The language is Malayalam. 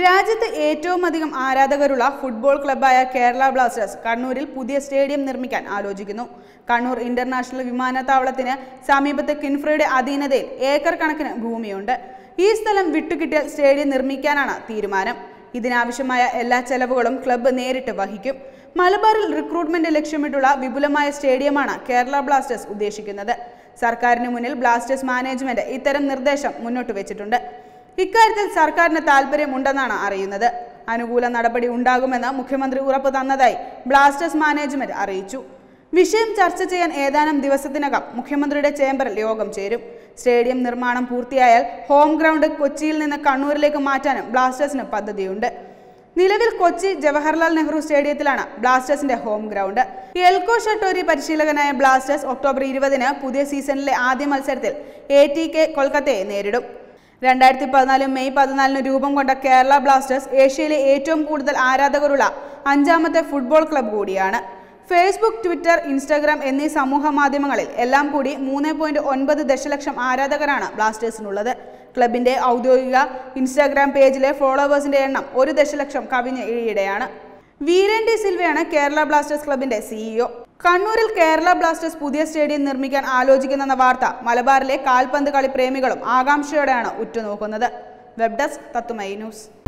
രാജ്യത്ത് ഏറ്റവും അധികം ആരാധകരുള്ള ഫുട്ബോൾ ക്ലബ്ബായ കേരള ബ്ലാസ്റ്റേഴ്സ് കണ്ണൂരിൽ പുതിയ സ്റ്റേഡിയം നിർമ്മിക്കാൻ ആലോചിക്കുന്നു കണ്ണൂർ ഇന്റർനാഷണൽ വിമാനത്താവളത്തിന് സമീപത്ത് കിൻഫ്രയുടെ അധീനതയിൽ ഏക്കർ കണക്കിന് ഭൂമിയുണ്ട് ഈ സ്ഥലം വിട്ടുകിട്ടിയാൽ സ്റ്റേഡിയം നിർമ്മിക്കാനാണ് തീരുമാനം ഇതിനാവശ്യമായ എല്ലാ ചെലവുകളും ക്ലബ്ബ് നേരിട്ട് വഹിക്കും മലബാറിൽ റിക്രൂട്ട്മെന്റ് ലക്ഷ്യമിട്ടുള്ള വിപുലമായ സ്റ്റേഡിയമാണ് കേരള ബ്ലാസ്റ്റേഴ്സ് ഉദ്ദേശിക്കുന്നത് സർക്കാരിന് മുന്നിൽ ബ്ലാസ്റ്റേഴ്സ് മാനേജ്മെന്റ് ഇത്തരം നിർദ്ദേശം മുന്നോട്ട് വെച്ചിട്ടുണ്ട് ഇക്കാര്യത്തിൽ സർക്കാരിന് താല്പര്യമുണ്ടെന്നാണ് അറിയുന്നത് അനുകൂല നടപടി ഉണ്ടാകുമെന്ന് മുഖ്യമന്ത്രി ഉറപ്പ് തന്നതായി ബ്ലാസ്റ്റേഴ്സ് മാനേജ്മെന്റ് അറിയിച്ചു വിഷയം ചർച്ച ചെയ്യാൻ ഏതാനും ദിവസത്തിനകം മുഖ്യമന്ത്രിയുടെ ചേംബറിൽ യോഗം ചേരും സ്റ്റേഡിയം നിർമ്മാണം പൂർത്തിയായാൽ ഹോം ഗ്രൗണ്ട് കൊച്ചിയിൽ നിന്ന് കണ്ണൂരിലേക്ക് മാറ്റാനും ബ്ലാസ്റ്റേഴ്സിന് പദ്ധതിയുണ്ട് നിലവിൽ കൊച്ചി ജവഹർലാൽ നെഹ്റു സ്റ്റേഡിയത്തിലാണ് ബ്ലാസ്റ്റേഴ്സിന്റെ ഹോം ഗ്രൗണ്ട് എൽകോ ഷട്ടോരി പരിശീലകനായ ബ്ലാസ്റ്റേഴ്സ് ഒക്ടോബർ ഇരുപതിന് പുതിയ സീസണിലെ ആദ്യ മത്സരത്തിൽ എ ടി കെ കൊൽക്കത്തയെ നേരിടും രണ്ടായിരത്തി പതിനാല് മെയ് പതിനാലിന് രൂപം കൊണ്ട കേരള ബ്ലാസ്റ്റേഴ്സ് ഏഷ്യയിലെ ഏറ്റവും കൂടുതൽ ആരാധകരുള്ള അഞ്ചാമത്തെ ഫുട്ബോൾ ക്ലബ് കൂടിയാണ് ഫേസ്ബുക്ക് ട്വിറ്റർ ഇൻസ്റ്റാഗ്രാം എന്നീ സമൂഹ മാധ്യമങ്ങളിൽ എല്ലാം കൂടി മൂന്ന് പോയിന്റ് ഒൻപത് ദശലക്ഷം ആരാധകരാണ് ബ്ലാസ്റ്റേഴ്സിനുള്ളത് ക്ലബിന്റെ ഔദ്യോഗിക ഇൻസ്റ്റാഗ്രാം പേജിലെ ഫോളോവേഴ്സിന്റെ എണ്ണം ഒരു ദശലക്ഷം കവിഞ്ഞ ഈയിടെയാണ് വീരൻ ഡി സിൽവയാണ് കേരള ബ്ലാസ്റ്റേഴ്സ് ക്ലബിന്റെ സിഇഒ കണ്ണൂരിൽ കേരള ബ്ലാസ്റ്റേഴ്സ് പുതിയ സ്റ്റേഡിയം നിർമ്മിക്കാൻ ആലോചിക്കുന്നെന്ന വാർത്ത മലബാറിലെ കാൽപന്ത് കളി പ്രേമികളും ആകാംക്ഷയോടെയാണ് ഉറ്റുനോക്കുന്നത് വെബ് ഡെസ്ക് തത്തുമൈ ന്യൂസ്